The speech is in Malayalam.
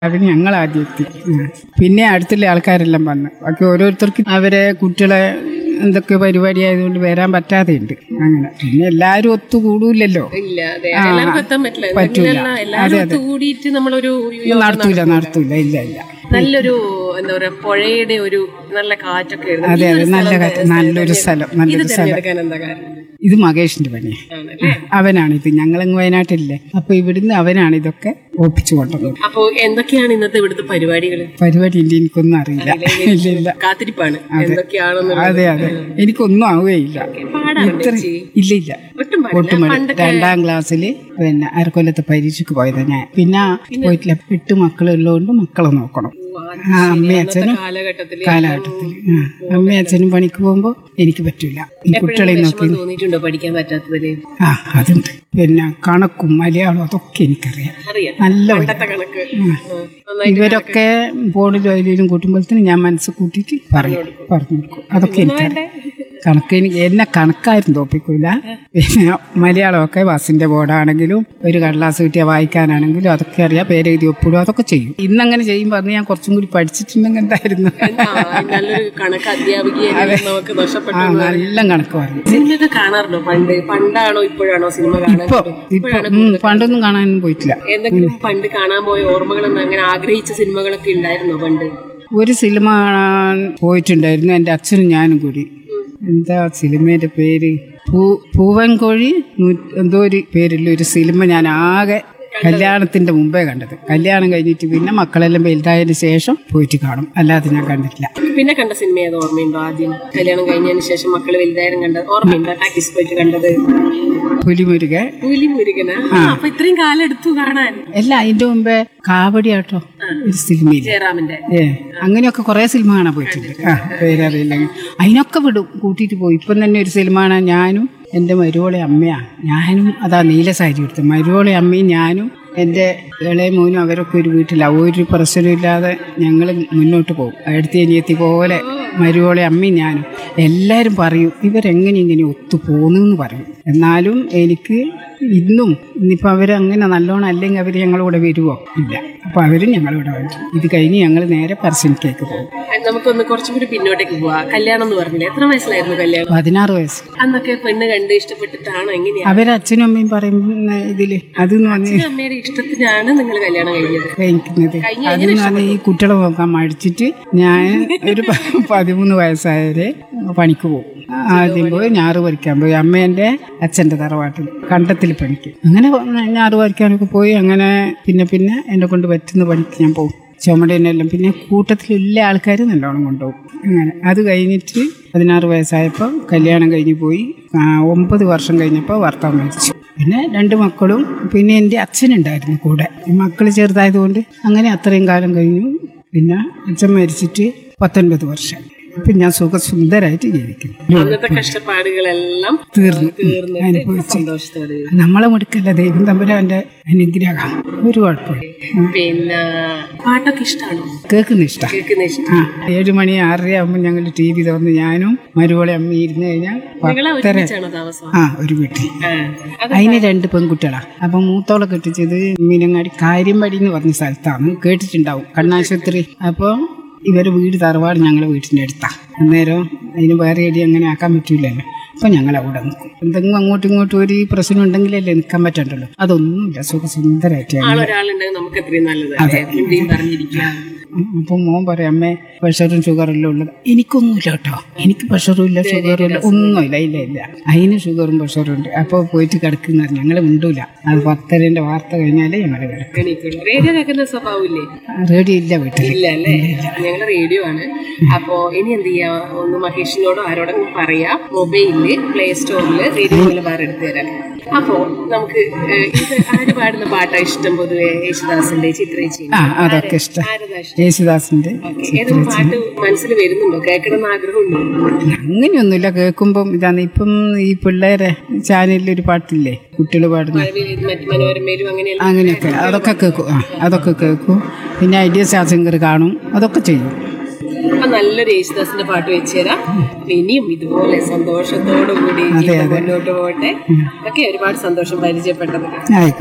അതിന് ഞങ്ങൾ ആദ്യം എത്തി ഉം. പിന്നെ അടുത്തുള്ള ആൾക്കാരെല്ലാം വന്ന് ബാക്കി ഓരോരുത്തർക്ക് അവരെ കുട്ടികളെ എന്തൊക്കെ പരിപാടി ആയതുകൊണ്ട് വരാൻ പറ്റാതെ ഉണ്ട് അങ്ങനെ പിന്നെ എല്ലാവരും ഒത്തുകൂടൂലല്ലോ ഇല്ല അതെ ആ, എല്ലാവർക്കും എത്താൻ പറ്റില്ല പറ്റൂല. ഇങ്ങനെയുള്ള എല്ലാവരും അതെ, അതെ. ഒത്തുകൂടിയിട്ട് നമ്മളൊരു നടത്തൂല നടത്തൂല ഇല്ല ഇല്ല നല്ലൊരു എന്താ പറയാ പുഴയുടെ ഒരു നല്ല കാറ്റൊക്കെ ആയിരുന്നു. അതെ ഈ അതെ ഒരു നല്ല സ്ഥലം കാറ്റ് ത- നല്ലൊരു സ്ഥലം ഇത് നല്ലൊരു സ്ഥലം തിരഞ്ഞെടുക്കാൻ എന്താ കാരണം ഇത് മകേഷിന്റെ പണിയാണ് ആണല്ലേ അവനാണ് ഇത് ഞങ്ങളങ്ങ് വയനാട്ടില്ലേ അപ്പൊ ഇവിടുന്ന് അവനാണ് ഇതൊക്കെ ഒപ്പിച്ചു കൊണ്ടുവന്നത് അപ്പോ എന്തൊക്കെയാണ് ഇന്നത്തെ ഇവിടുത്തെ പരിപാടികൾ പരിപാടി ഇല്ല എനിക്കൊന്നും അറിയില്ല ഇല്ല ഇല്ല കാത്തിരിപ്പാണ് എന്തൊക്കെയാണെന്നുള്ളത് അതെ അതെ എനിക്കൊന്നും ആവുകയില്ല പാടാണ് ഇത്ര ഇല്ല ഇല്ല ഒട്ടും പാടില്ല ഒട്ടും മതി. രണ്ടാം ക്ലാസ്സിൽ പിന്നെ അരക്കൊല്ലത്തെ പരീക്ഷയ്ക്ക് പോയത് ഞാൻ പിന്നെ പോയിട്ടില്ല എട്ട് മക്കളുള്ളതുകൊണ്ട് മക്കളെ നോക്കണം ആ അമ്മയും അച്ഛനും കാലഘട്ടത്തില് കാലഘട്ടത്തിൽ ആ അമ്മയും അച്ഛനും പണിക്ക് പോകുമ്പോൾ എനിക്ക് പറ്റൂല ഈ കുട്ടികളെ നോക്കി വിഷമം തോന്നിയിട്ടുണ്ടോ പഠിക്കാൻ പറ്റാത്തതില് ആ അതുണ്ട് പിന്നെ കണക്കും മലയാളവും അതൊക്കെ എനിക്കറിയാം അറിയാം നല്ല വരും. പണ്ടത്തെ കണക്ക് ഉം. ആ. ഇവരൊക്കെ ബോർഡിലും അതിലും കൂട്ടുമ്പോഴത്തേനും ഞാൻ മനസ്സ് കൂട്ടിയിട്ട് പറയും പറഞ്ഞു കൊടുക്കും അതൊക്കെ എനിക്കറിയാം കണക്ക് എനിക്ക് എന്നെ കണക്കാരും തോപ്പിക്കൂല പിന്നെ മലയാളമൊക്കെ ബസ്സിന്റെ ബോർഡാണെങ്കിലും ഒരു കടലാസ് കിട്ടിയ വായിക്കാനാണെങ്കിലും അതൊക്കെ അറിയാം പേരെഴുതി ഒപ്പിടും അതൊക്കെ ചെയ്യും ഇന്നങ്ങനെ ചെയ്യുമ്പോൾ അന്ന് ഞാൻ കുറച്ചും കൂടി പഠിച്ചിട്ടുണ്ടെങ്കിൽ എന്തായിരുന്നു ആ, നല്ലൊരു കണക്ക് അധ്യാപികയെ നമുക്ക് നഷ്ടപ്പെട്ടു ആ നല്ല കണക്ക് പറയും സിനിമയൊക്കെ കാണാറുണ്ടോ പണ്ട് പണ്ടാണോ ഇപ്പോഴാണോ സിനിമ കാണാൻ ഇപ്പൊ ഇപ്പൊ ഉം, പണ്ടൊന്നും കാണാനൊന്നും പോയിട്ടില്ല എന്തെങ്കിലും പണ്ട് കാണാൻ പോയ ഓർമ്മകളൊന്നും അങ്ങനെ ആഗ്രഹിച്ച സിനിമകളൊക്കെ ഉണ്ടായിരുന്നോ പണ്ട് ഒരു സിനിമ കാണാൻ പോയിട്ടുണ്ടായിരുന്നു എൻ്റെ അച്ഛനും ഞാനും കൂടി എന്താ സിനിമയുടെ പേര് പൂ പൂവൻകോഴി നൂ- എന്തോ ഒരു പേരുള്ള ഒരു സിനിമ ഞാൻ ആകെ കല്യാണത്തിന്റെ മുമ്പേ കണ്ടത് കല്യാണം കഴിഞ്ഞിട്ട് പിന്നെ മക്കളെല്ലാം വലുതായതിനു ശേഷം പോയിട്ട് കാണും അല്ലാതെ ഞാൻ കണ്ടിട്ടില്ല പിന്നെ കണ്ട സിനിമ ഏത് ഓർമ്മയുണ്ടോ ആദ്യം കല്യാണം കഴിഞ്ഞതിന് ശേഷം മക്കൾ വലുതായാലും കണ്ടത് ഓർമ്മയുണ്ടോ ടാക്കീസ് പോയിട്ട് കണ്ടത് പുലിമുരുക പുലി മുരുകന അപ്പൊ ഇത്രയും കാലം എടുത്തു കാണാൻ എല്ലാം അതിന്റെ മുമ്പേ കാവടിയാട്ടോ ഒരു സിനിമയില്ല ജയറാമിന്റെ ഏ അങ്ങനെയൊക്കെ കുറെ സിനിമ കാണാൻ പോയിട്ടുണ്ട് ആ പേരറിയില്ലെങ്കിൽ അതിനൊക്കെ വിടും കൂട്ടിയിട്ട് പോയി ഇപ്പം തന്നെ ഒരു സിനിമ കാണാൻ ഞാനും എൻ്റെ മരുവോളെ അമ്മയാ ഞാനും അതാ നീല സാരി എടുത്തത് മരുവോളെ അമ്മയും ഞാനും എൻ്റെ ഇളയ മോനും അവരൊക്കെ ഒരു വീട്ടിലാണ് ഒരു പ്രശ്നമില്ലാതെ ഞങ്ങൾ മുന്നോട്ട് പോകും അടുത്ത അനിയത്തി പോലെ മരുവോളെ അമ്മയും ഞാനും എല്ലാവരും പറയും ഇവരെങ്ങനെ ഇങ്ങനെ ഒത്തു പോന്നെന്ന് പറയും എന്നാലും എനിക്ക് ഇന്നും ഇന്നിപ്പോൾ അവരങ്ങനെ നല്ലോണം അല്ലെങ്കിൽ അവർ ഞങ്ങളുടെ വരുമോ ഇല്ല അപ്പോൾ അവരും ഞങ്ങളിവിടെ വരും ഇത് കഴിഞ്ഞ് ഞങ്ങൾ നേരെ പറശ്ശിനിക്കേക്ക് പോകും നമുക്കൊന്ന് കുറച്ചും കൂടി പിന്നോട്ടേക്ക് പോവാ കല്യാണം എന്ന് പറഞ്ഞില്ലേ എത്ര വയസ്സിലായിരുന്നു കല്യാണം പതിനാറ് വയസ്സ് അന്നൊക്കെ പെണ്ണ് കണ്ട് ഇഷ്ടപ്പെട്ടിട്ടാണോ എങ്ങനെയാ അവരച്ഛനും അമ്മയും പറയുന്ന ഇതില് അതെന്ന് പറഞ്ഞ് അമ്മയുടെ ഇഷ്ടത്തിനാണ് നിങ്ങൾ കല്യാണം കഴിഞ്ഞത് കഴിക്കുന്നത് അതെന്ന് പറഞ്ഞാൽ ഈ കുട്ടികളെ നോക്കാൻ മടിച്ചിട്ട് ഞാൻ ഒരു പ- പതിമൂന്ന് വയസ്സായവരെ പണിക്ക് പോകും ആദ്യം പോയി ഞാറ് പറിക്കാൻ പോയി അമ്മേൻ്റെ അച്ഛൻ്റെ തറവാട്ടിൽ കണ്ടത്തിൽ പണിക്ക് അങ്ങനെ ഞാറ് പറിക്കാനൊക്കെ പോയി അങ്ങനെ പിന്നെ പിന്നെ എന്നെ കൊണ്ട് പറ്റുന്ന പണിക്ക് ഞാൻ പോകും ചുമടേനെല്ലാം പിന്നെ കൂട്ടത്തിലുള്ള ആൾക്കാർ നല്ലോണം കൊണ്ടുപോകും അങ്ങനെ അത് കഴിഞ്ഞിട്ട് പതിനാറ് വയസ്സായപ്പോൾ കല്യാണം കഴിഞ്ഞ് പോയി ആ, ഒമ്പത് വർഷം കഴിഞ്ഞപ്പോൾ ഭർത്താവ് മരിച്ചു പിന്നെ രണ്ട് മക്കളും പിന്നെ എൻ്റെ അച്ഛനുണ്ടായിരുന്നു കൂടെ ഈ മക്കൾ ചെറുതായതുകൊണ്ട് അങ്ങനെ അത്രയും കാലം കഴിഞ്ഞു പിന്നെ അച്ഛൻ മരിച്ചിട്ട് പത്തൊൻപത് വർഷം ഇപ്പം ഞാൻ സുഖസുന്ദരായിട്ട് ജീവിക്കുന്നു അന്നത്തെ കഷ്ടപ്പാടുകളെല്ലാം തീർന്നു തീർന്നിട്ട് അനുഭവിച്ചു സന്തോഷത്തോടെ നമ്മളെ മുടുക്കല്ല ദൈവം തമ്പുരാന്റെ അനുഗ്രഹം ഒരു കുഴപ്പമില്ല പിന്നെ പാട്ടൊക്കെ ഇഷ്ടമാണോ കേൾക്കുന്ന ഇഷ്ടം കേൾക്കുന്ന ഇഷ്ടം ആ ഏഴ് മണി ആറര ആകുമ്പോൾ ഞങ്ങൾ ടി വി തുറന്ന് ഞാനും മരുവോളെ അമ്മ ഇരുന്ന് കഴിഞ്ഞാൽ നിങ്ങളെ പത്തര ഒരുമിച്ചാണോ താമസം ആ ഒരു വീട്ടിൽ ആ. അത് അതിന് രണ്ട് പെൺകുട്ടികളാ അപ്പൊ മൂത്തോളെ കെട്ടിച്ചത് മീനങ്ങാടി കാര്യമ്പടി എന്ന് പറഞ്ഞ സ്ഥലത്താണ് കേട്ടിട്ടുണ്ടാവും കണ്ണാശുപത്രി അപ്പോൾ ഇവരെ വീട് തറവാട് ഞങ്ങളെ വീട്ടിൻ്റെ അടുത്താ അന്നേരം അതിന് വേറെ എടി അങ്ങനെ ആക്കാൻ പറ്റൂലല്ലോ അപ്പൊ ഞങ്ങൾ അവിടെ നിൽക്കും എന്തെങ്കിലും അങ്ങോട്ടും ഇങ്ങോട്ടും ഒരു പ്രശ്നം ഉണ്ടെങ്കിലല്ലേ നിൽക്കാൻ പറ്റണ്ടല്ലോ അതൊന്നുമില്ല സുഖസുന്ദരായിട്ട് ഞങ്ങൾ ആളൊരാളുണ്ടെങ്കിൽ നമുക്ക് എത്രയും നല്ലത് അല്ലേ? എന്തെയും പറഞ്ഞിരിക്കുക അപ്പം മോൻ പറയും അമ്മേ പ്രഷറും ഷുഗറും എല്ലാം ഉള്ളത് എനിക്കൊന്നുമില്ല കേട്ടോ എനിക്ക് പ്രഷറും ഇല്ല ഷുഗറും ഇല്ല ഒന്നുമില്ല ഇല്ല ഇല്ല അതിന് ഷുഗറും പ്രഷറും ഉണ്ട് അപ്പോൾ പോയിട്ട് കിടക്കുന്ന ഞങ്ങൾ മിണ്ടൂല അത് പത്തരൻ്റെ വാർത്ത കഴിഞ്ഞാലേ ഞങ്ങൾ കിടക്കും എണീക്കുള്ളൂ റേഡിയോ കേൾക്കുന്ന സ്വഭാവമില്ലേ റേഡിയോ ഇല്ല വീട്ടിൽ ഇല്ല അല്ലേ ഞങ്ങള് റേഡിയോ ആണ് അപ്പോ ഇനി എന്ത് ചെയ്യാ ഒന്ന് മഹേഷിനോടോ ആരോടെങ്കിലും പറയാ മൊബൈലില് പ്ലേ സ്റ്റോറില് റേഡിയോ നിലവാർ എടുത്തു തരാം അപ്പോ നമുക്ക് ഏഹ്, ഇത് ആര് പാടുന്ന പാട്ടാ ഇഷ്ടം പൊതുവെ യേശുദാസിന്റെ ചിത്രേച്ചി ആ അതൊക്കെ ഇഷ്ടം ആരതാ ഇഷ്ടം യേശുദാസിന്റെ ഏതൊരു പാട്ട് മനസ്സിൽ വരുന്നുണ്ടോ കേൾക്കണം എന്ന് ആഗ്രഹമുണ്ടോ അങ്ങനെയൊന്നുമില്ല കേൾക്കുമ്പം ഇതാണ് ഇപ്പം ഈ പിള്ളേരെ ചാനലിൽ ഒരു പാട്ടില്ലേ കുട്ടികൾ പാടുന്ന മറ്റു മനോരമയിലും അങ്ങനെയല്ല അങ്ങനെയൊക്കെ അതൊക്കെ കേൾക്കും ആ അതൊക്കെ കേൾക്കും പിന്നെ ഐഡിയ സിംഗർ കാണും അതൊക്കെ ചെയ്യും അപ്പൊ നല്ലൊരു യേശുദാസിന്റെ പാട്ട് വെച്ച് തരാം ഇനിയും ഇതുപോലെ സന്തോഷത്തോടു കൂടി ജീവിതം മുന്നോട്ട് പോകട്ടെ ഒക്കെ ഒരുപാട് സന്തോഷം പരിചയപ്പെട്ടത് ആയിക്കോട്ടെ